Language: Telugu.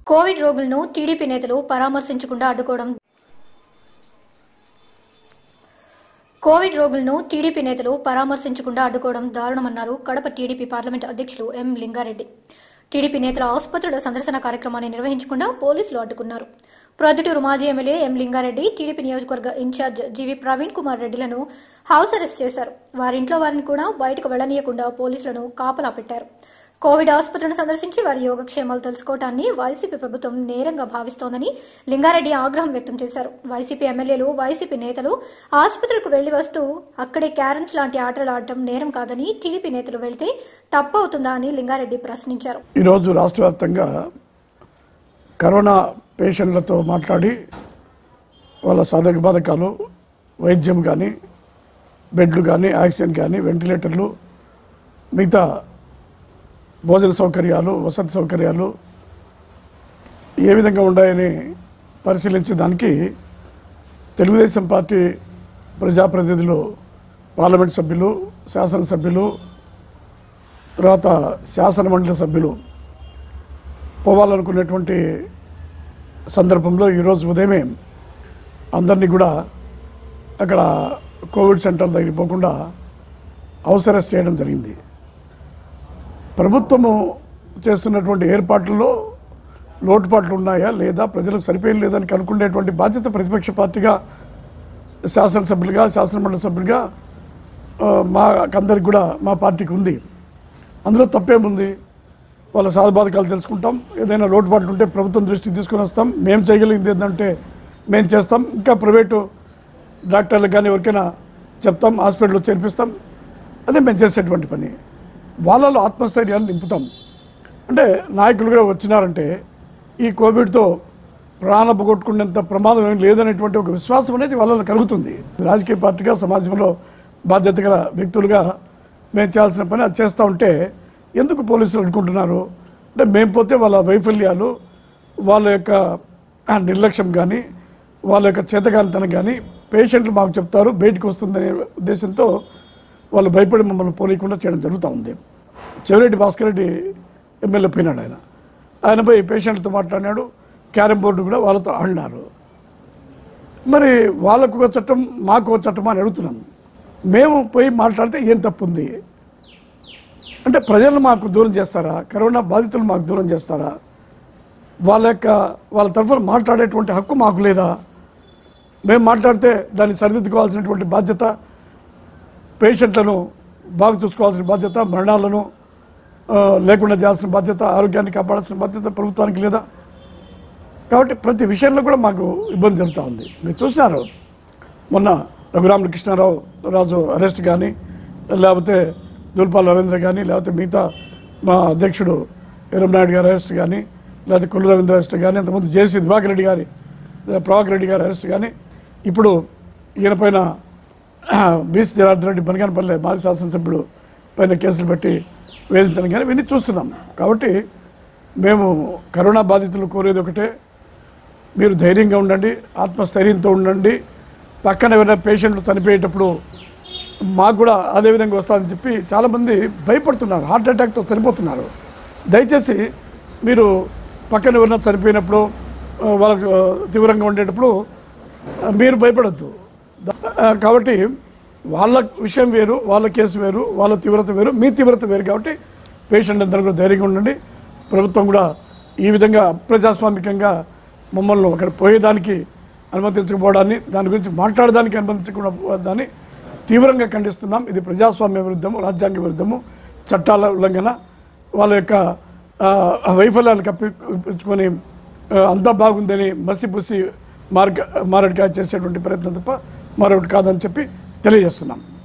కోవిడ్ రోగులను టీడీపీ నేతలు పరామర్శించకుండా అడ్డుకోవడం కోవిడ్ రోగులను టీడీపీ నేతలు పరామర్శించకుండా అడ్డుకోవడం దారుణమన్నారు కడప టీడీపీ పార్లమెంట్ అధ్యక్షులు ఎం లింగారెడ్డి టీడీపీ నేతల ఆసుపత్రుల సందర్శన కార్యక్రమాన్ని నిర్వహించకుండా పోలీసులు అడ్డుకున్నారు ప్రొద్దుటూరు మాజీ ఎమ్మెల్యే ఎం లింగారెడ్డి టీడీపీ నియోజకవర్గ ఇన్ఛార్జ్ జీవీ ప్రవీణ్ కుమార్ రెడ్డిలను హౌస్ అరెస్ట్ చేశారు వారింట్లో వారిని కూడా బయటకు వెళ్లనీయకుండా పోలీసులను కాపలా పెట్టారు కోవిడ్ ఆసుపత్రిని సందర్శించి వారి యోగక్షేమాలు తెలుసుకోవటాన్ని వైసీపీ ప్రభుత్వం నేరంగా భావిస్తోందని లింగారెడ్డి ఆగ్రహం వ్యక్తం చేశారు వైసీపీ ఎమ్మెల్యేలు వైసీపీ నేతలు ఆసుపత్రికి వెళ్లి వస్తూ అక్కడే క్యారమ్స్ లాంటి ఆటలు ఆడటం నేరం కాదని టీడీపీ నేతలు వెళ్తే తప్పు అవుతుందా అని లింగారెడ్డి ప్రశ్నించారు ఈరోజు రాష్ట్ర వ్యాప్తంగా కరోనా పేషెంట్లతో మాట్లాడి వాళ్ళ సాధక బాధకాలు వైద్యం కానీ బెడ్లు కానీ ఆక్సిజన్ కానీ వెంటిలేటర్లు మిగతా భోజన సౌకర్యాలు వసతి సౌకర్యాలు ఏ విధంగా ఉన్నాయని పరిశీలించడానికి తెలుగుదేశం పార్టీ ప్రజాప్రతినిధులు పార్లమెంట్ సభ్యులు శాసనసభ్యులు తర్వాత శాసన మండలి సభ్యులు పోవాలనుకునేటువంటి సందర్భంలో ఈరోజు ఉదయమే అందరినీ కూడా అక్కడ కోవిడ్ సెంటర్ దగ్గరికి పోకుండా హౌస్ అరెస్ట్ చేయడం జరిగింది ప్రభుత్వము చేస్తున్నటువంటి ఏర్పాట్లలో లోటుపాట్లు ఉన్నాయా లేదా ప్రజలకు సరిపోయిన లేదని కనుక్కునేటువంటి బాధ్యత ప్రతిపక్ష పార్టీగా శాసనసభ్యులుగా శాసనమండలి సభ్యులుగా ఆ, మాకందరికి కూడా మా పార్టీకి ఉంది అందులో తప్పేముంది వాళ్ళ సాధబాధకాలు తెలుసుకుంటాం ఏదైనా లోటుపాట్లు ఉంటే ప్రభుత్వం దృష్టికి తీసుకొని వస్తాం మేము చేయగలిగింది ఏంటంటే మేము చేస్తాం ఇంకా ప్రైవేటు డాక్టర్లకు కానీ ఎవరికైనా చెప్తాం హాస్పిటల్లో చేర్పిస్తాం అదే మేము చేసేటువంటి పని వాళ్ళలో ఆత్మస్థైర్యాన్ని నింపుతాం అంటే నాయకులు కూడా వచ్చినారంటే ఈ కోవిడ్తో ప్రాణ పోగొట్టుకునేంత ప్రమాదం ఏం లేదనేటువంటి ఒక విశ్వాసం అనేది వాళ్ళలో కలుగుతుంది రాజకీయ పార్టీగా సమాజంలో బాధ్యత గల వ్యక్తులుగా మేము చేయాల్సిన పని అది చేస్తూ ఉంటే ఎందుకు పోలీసులు అడ్డుకుంటున్నారు అంటే మేము పోతే వాళ్ళ వైఫల్యాలు వాళ్ళ యొక్క ఆ నిర్లక్ష్యం కానీ వాళ్ళ యొక్క చేతగానితనం కానీ పేషెంట్లు మాకు చెప్తారు బయటకు వస్తుందనే ఉద్దేశంతో వాళ్ళు భయపడి మమ్మల్ని పోనీయకుండా చేయడం జరుగుతూ ఉంది చెవిరెడ్డి భాస్కర్ రెడ్డి ఎమ్మెల్యే పోయినాడు ఆయన ఆయన పోయి పేషెంట్తో మాట్లాడినాడు క్యారం బోర్డు కూడా వాళ్ళతో ఆడినారు మరి వాళ్ళకు ఒక చట్టం మాకు ఒక చట్టం అని అడుగుతున్నాం మేము పోయి మాట్లాడితే ఏం తప్పు ఉంది అంటే ప్రజలు మాకు దూరం చేస్తారా కరోనా బాధితులు మాకు దూరం చేస్తారా వాళ్ళ యొక్క వాళ్ళ తరఫున మాట్లాడేటువంటి హక్కు మాకు లేదా మేము మాట్లాడితే దాన్ని సరిదిద్దుకోవాల్సినటువంటి బాధ్యత పేషెంట్లను బాగా చూసుకోవాల్సిన బాధ్యత మరణాలను ఆ, లేకుండా చేయాల్సిన బాధ్యత ఆరోగ్యాన్ని కాపాడాల్సిన బాధ్యత ప్రభుత్వానికి లేదా కాబట్టి ప్రతి విషయంలో కూడా మాకు ఇబ్బంది జరుగుతూ ఉంది మీరు చూసినారు మొన్న రఘురామకృష్ణారావు రాజు అరెస్ట్ కానీ లేకపోతే దూల్పాల్ నరేంద్ర కానీ లేకపోతే మిగతా మా అధ్యక్షుడు నాయుడు గారి అరెస్ట్ కానీ లేకపోతే కొల్లు రవీంద్ర అరెస్ట్ కానీ అంతకుముందు జేసీ దివాకర్ రెడ్డి గారి ప్రభాకర్ రెడ్డి గారి అరెస్ట్ కానీ ఇప్పుడు ఈయన పైన బీసీ జనార్దన్ రెడ్డి బనగానపల్లె మాజీ శాసనసభ్యుడు పైన కేసులు పెట్టి వేధించడం కానీ ఇవన్నీ చూస్తున్నాం కాబట్టి మేము కరోనా బాధితులు కోరేది ఒకటే మీరు ధైర్యంగా ఉండండి ఆత్మస్థైర్యంతో ఉండండి పక్కన ఎవరైనా పేషెంట్లు చనిపోయేటప్పుడు మాకు కూడా అదే విధంగా వస్తుందని చెప్పి చాలామంది భయపడుతున్నారు హార్ట్ అటాక్తో చనిపోతున్నారు దయచేసి మీరు పక్కన ఎవరైనా చనిపోయినప్పుడు ఆ, వాళ్ళకు ఆ, తీవ్రంగా ఉండేటప్పుడు ఆ, మీరు భయపడద్దు కాబట్టి వాళ్ళ విషయం వేరు వాళ్ళ కేసు వేరు వాళ్ళ తీవ్రత వేరు మీ తీవ్రత వేరు కాబట్టి పేషెంట్ అందరూ కూడా ధైర్యంగా ఉండండి ప్రభుత్వం కూడా ఈ విధంగా అప్రజాస్వామికంగా మమ్మల్ని అక్కడ పోయేదానికి అనుమతించకపోవడాన్ని దాని గురించి మాట్లాడడానికి అనుమతించకపోవడాన్ని తీవ్రంగా ఖండిస్తున్నాం ఇది ప్రజాస్వామ్య విరుద్ధము రాజ్యాంగ విరుద్ధము చట్టాల ఉల్లంఘన వాళ్ళ యొక్క ఆ, వైఫల్యాన్ని కప్పించుకొని ఆ, అంతా బాగుందని మసిపుసి మార్గ మారడికాయ చేసేటువంటి ప్రయత్నం తప్ప మరొకటి కాదని చెప్పి తెలియజేస్తున్నాం